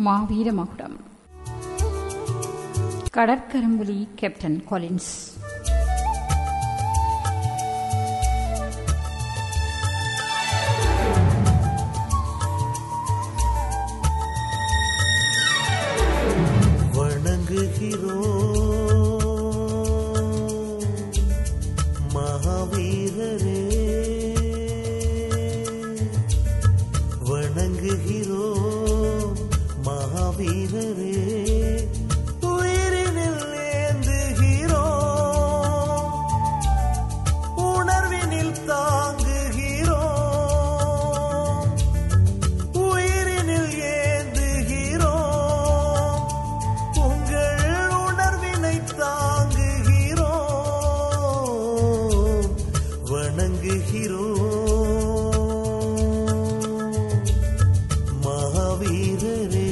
மாவீர மகுடம் கடற்கரம்புலி captain Collins வணங்குகிறோம் மகாவீரரே வணங்குகிறோம் மகாவீரரே உயிரினில் ஏந்துகிறோம் உணர்வினில் தாங்குகிறோம் உயிரினில் ஏந்துகிறோம் உங்கள் உணர்வினை தாங்குகிறோம் வணங்குகிறோம் மகாவீரரே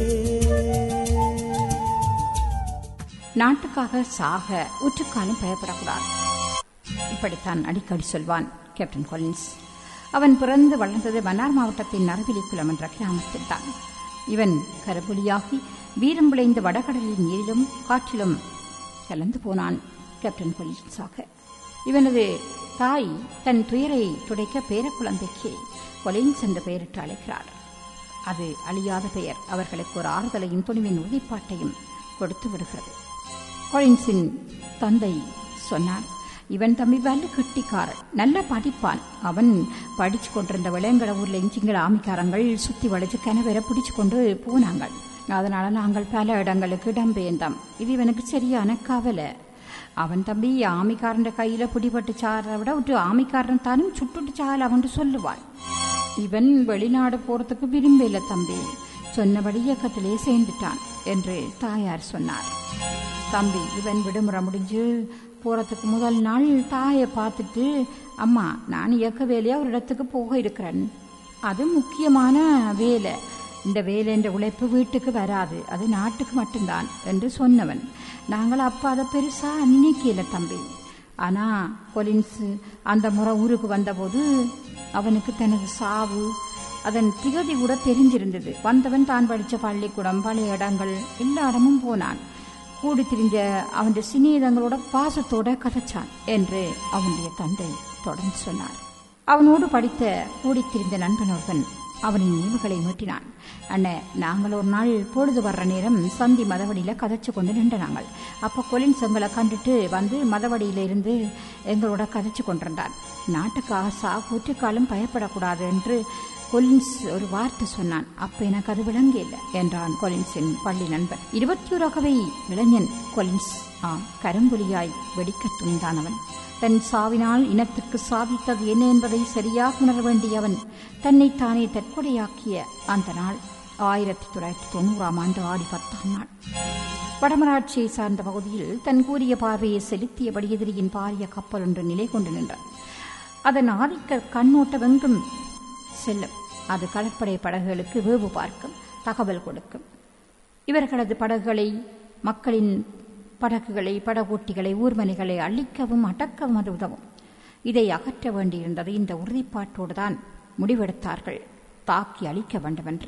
நாட்டுக்காக சாக உற்றுக்காலும் பயப்படக்கூடாது இப்படித்தான் அடிக்கடி சொல்வான் கேப்டன் கொலின்ஸ் அவன் பிறந்து வளர்ந்தது மன்னார் மாவட்டத்தின் நரவிலிக்குளம் என்ற கிராமத்தில் தான் இவன் கரபுலியாகி வீரம் விளைந்த வடகடலின் நீரிலும் காற்றிலும் கலந்து போனான் கேப்டன் கொலின்ஸாக இவனது தாய் தன் துயரை துடைக்க பேரக்குழந்தைக்கு கொலின்ஸ் என்று பெயரிட்டு அழைக்கிறார் அது அழியாத பெயர் அவர்களுக்கு ஒரு ஆறுதலையும் துணிவின் உறுதிப்பாட்டையும் கொடுத்து விடுகிறது கொலின்ஸின் தந்தை சொன்னார் இவன் தம்பி வல்ல கெட்டிக்காரன் நல்ல படிப்பான் அவன் படிச்சு கொண்டிருந்த விளையங்கட ஊர்ல இஞ்சிங்கள ஆமிக்காரங்கள் சுத்தி வளைச்சு கிணவரை பிடிச்சு கொண்டு போனாங்க அதனால நாங்கள் பல இடங்களுக்கு இடம்பெயர்ந்தோம் இது இவனுக்கு சரியான கவலை அவன் தம்பி ஆமிக்காரன் கையில பிடிபட்டு சாறதை விட ஒரு ஆமிக்காரன் தானும் சுட்டுட்டு சால் அவன் சொல்லுவான் இவன் வெளிநாடு போறதுக்கு விரும்பல தம்பி சொன்னபடி இயக்கத்திலே சேர்ந்துட்டான் என்று தாயார் சொன்னார் தம்பி இவன் விடுமுறை முடிஞ்சு போறதுக்கு முதல் நாள் தாயை பார்த்துட்டு அம்மா நான் இயக்க வேலையா ஒரு இடத்துக்கு போக இருக்கிறேன் அது முக்கியமான வேலை இந்த வேலைன்ற உழைப்பு வீட்டுக்கு வராது அது நாட்டுக்கு மட்டும்தான் என்று சொன்னவன் நாங்கள் அப்பா அதை பெருசா நினைக்கல தம்பி ஆனா கொலின்ஸ் அந்த முறை ஊருக்கு வந்தபோது அவனுக்கு தனது சாவு அதன் திகதி கூட தெரிஞ்சிருந்தது வந்தவன் தான் படித்த பள்ளிக்கூடம் பழைய இடங்கள் எல்லா இடமும் போனான் கூடி திரிஞ்ச அவன் சிநேதங்களோட பாசத்தோட கதைச்சான் என்று அவனுடைய தந்தை தொடர்ந்து சொன்னார் அவனோடு படித்த கூடித் திரிந்த நண்பன் ஒருவன் அவனின் நினைவுகளை மீட்டினான் அண்ணே நாங்கள் ஒரு நாள் பொழுது வர்ற நேரம் சந்தி மதவடியில கதைச்சு கொண்டு நின்ற நாங்கள் அப்ப கொலின்ஸ் எங்களை கண்டுட்டு வந்து மதவடியில இருந்து எங்களோட கதைச்சு கொண்டிருந்தான் நாட்டுக்காக சா கூற்றுக்காலும் பயப்படக்கூடாது என்று கொலின்ஸ் ஒரு வார்த்தை சொன்னான் அப்ப எனக்கு அது விளங்கல என்றான் கொலின்ஸின் பள்ளி நண்பன் இருபத்தி ஓராகவே இளைஞன் கொலின்ஸ் ஆம் கரும்புலியாய் வெடிக்க துணிந்தானவன் தன் சாவினால் இனத்துக்கு சாதித்தது என்ன என்பதை சரியாக உணர வேண்டியவன் தன்னைத்தானே தற்கொலையாக்கிய அந்த நாள் ஆயிரத்தி தொள்ளாயிரத்தி தொண்ணூறாம் ஆண்டு ஆடி பத்தாம் நாள் வடமராட்சியை சார்ந்த பகுதியில் தன் கூறிய பார்வையை செலுத்தியபடி எதிரியின் பாரிய கப்பல் ஒன்று நிலை கொண்டு நின்றான் அதன் ஆதிக்க கண்ணோட்டமெங்கும் செல்லும் அது கடற்படை படகுகளுக்கு வேவு பார்க்கும் தகவல் கொடுக்கும் இவர்களது படகுகளை மக்களின் படகுகளை படகோட்டிகளை ஊர்மனைகளை அழிக்கவும் அடக்கவும் அது உதவும் இதை அகற்ற வேண்டியிருந்தது இந்த உறுதிப்பாட்டோடு தான் முடிவெடுத்தார்கள் தாக்கி அழிக்க வேண்டும் என்று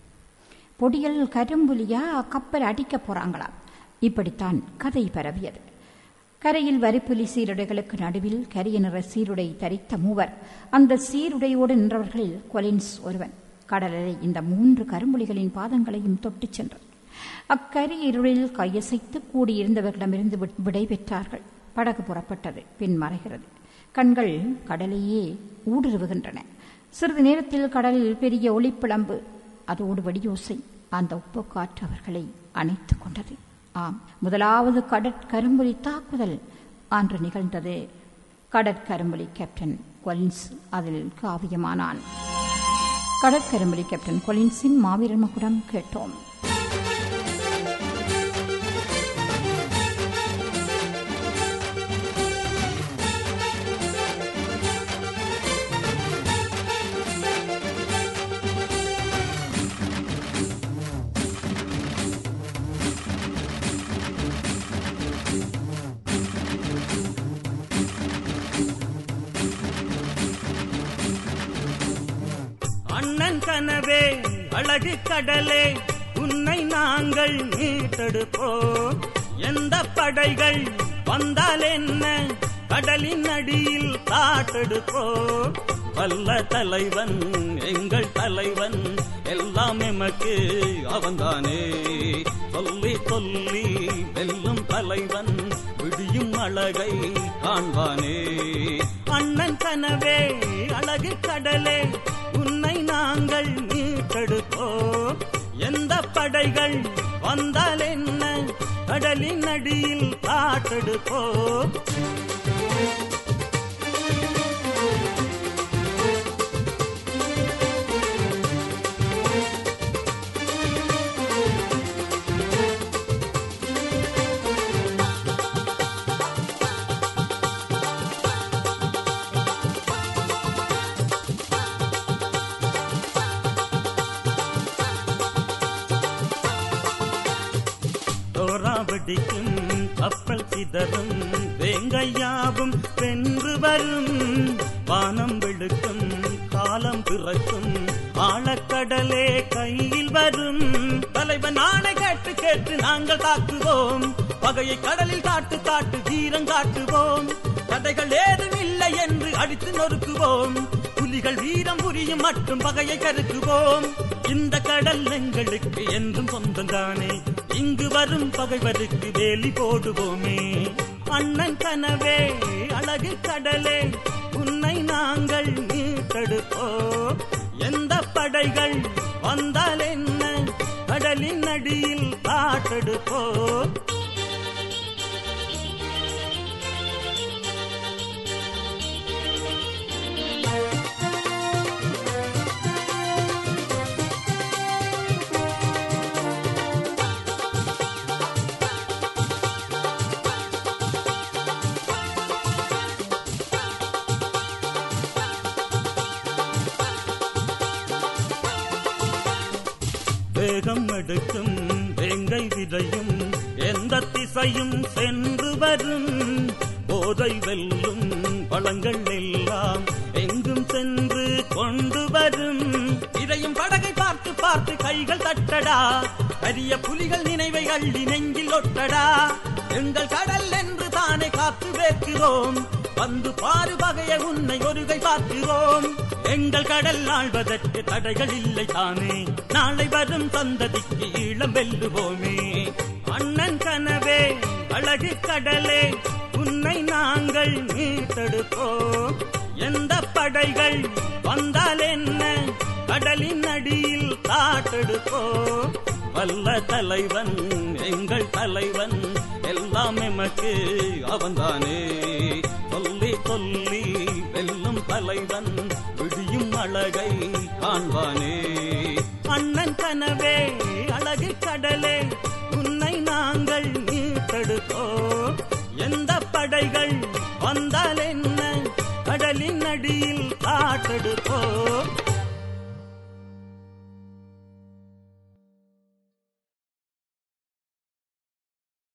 பொடியல் கரும்புலியா கப்பல் அடிக்க போறாங்களாம் இப்படித்தான் கதை பரவியது கரையில் வரிப்புலி சீருடைகளுக்கு நடுவில் கரிய நிற சீருடை தரித்த மூவர் அந்த சீருடையோடு நின்றவர்களில் கொலின்ஸ் ஒருவன் கடலரை இந்த மூன்று கரும்புலிகளின் பாதங்களையும் தொட்டுச் சென்றார் அக்கரி இருளில் கையசைத்து கூடியிருந்தவர்களிடமிருந்து விடை பெற்றார்கள் படகு புறப்பட்டது பின் மறைகிறது கண்கள் கடலையே ஊடுருவுகின்றன சிறிது நேரத்தில் கடலில் பெரிய ஒளிப்பிளம்பு அதோடு வெடியோசை அந்த உப்பு காற்று அவர்களை அணைத்துக் கொண்டது ஆம் முதலாவது கடற்கரும்புலி தாக்குதல் அன்று நிகழ்ந்தது கடற்கரும்புலி கேப்டன் கொலின்ஸ் அதில் காவியமானான் கடற்கரும்புலி கேப்டன் கொலின்ஸின் மாவீரர் மகுடம் கேட்டோம் அண்ணன் கனவே அழகு கடலே உன்னை நாங்கள் மீட்டெடுப்போம் எந்த படைகள் வந்தால் என்ன கடலின் அடியில் காட்டெடுப்போம் வல்ல தலைவன் எங்கள் தலைவன் எல்லாம் எமக்கு அவன்தானே சொல்லி சொல்லி வெல்லும் தலைவன் விடியும் அழகை காண்பானே அண்ணன் கனவே அழகு கடலே உன்னை நாங்கள் மீட்டெடுப்போம் எந்த படைகள் வந்தால் என்ன கடலின் அடியில் காட்டெடுப்போம் தோராவடிக்கும் கப்பல் சிதறும் வேங்கையாவும் வென்று வரும் வானம் வெளுக்கும் காலம் பிறக்கும் ஆழக்கடலே கையில் வரும் தலைவன் ஆணை கேட்டு கேட்டு நாங்கள் தாக்குவோம் பகையை கடலில் காட்டு காட்டு தீரம் காட்டுவோம் தடைகள் ஏதும் இல்லை என்று அடித்து நொறுக்குவோம் புலிகள் வீரம் புரியும் மட்டும் பகையை கருக்குவோம் இந்த கடல் எங்களுக்கு என்றும் சொந்தம்தானே இங்கு வரும் பகைவருக்கு வேலி போடுவோமே அண்ணன் கனவே அழகு கடலே உன்னை நாங்கள் மீட்டெடுப்போம் எந்த படைகள் வந்தால் என்ன கடலின் அடியில் காட்டெடுப்போம் வேகம் எடுக்கும் வேங்கை விதையும் எந்த திசையும் சென்று வரும் போதை வெல்லும் பழங்கள் எல்லாம் எங்கும் சென்று கொண்டு வரும் இதையும் படகை பார்த்து பார்த்து கைகள் தட்டடா பெரிய புலிகள் நினைவை அள்ளி நெஞ்சில் ஒட்டடா எங்கள் கடல் என்று தானே காத்து வேர்க்கிறோம் வந்து பாரு பகைய உன்னை ஒருகை பார்க்கிறோம் எங்கள் கடல் ஆழ்வதற்கு தடைகள் இல்லை தானே நாளை வரும் சந்ததிக்கு ஈழம் வெல்லுவோமே அண்ணன் கனவே அழகு கடலே உன்னை நாங்கள் மீட்டெடுப்போம் எந்த படைகள் வந்தால் என்ன கடலின் அடியில் காட்டெடுப்போம் வல்ல தலைவன் எங்கள் தலைவன் எல்லாம் எமக்கு அவன்தானே சொல்லி சொல்லி வெல்லும் தலைவன் விடியும் அழகை காண்பானே அண்ணன் கனவே அழகு கடலே உன்னை நாங்கள் மீட்டெடுப்போம் எந்த படைகள் வந்தால் என்ன கடலின் அடியில் காட்டெடுப்போம்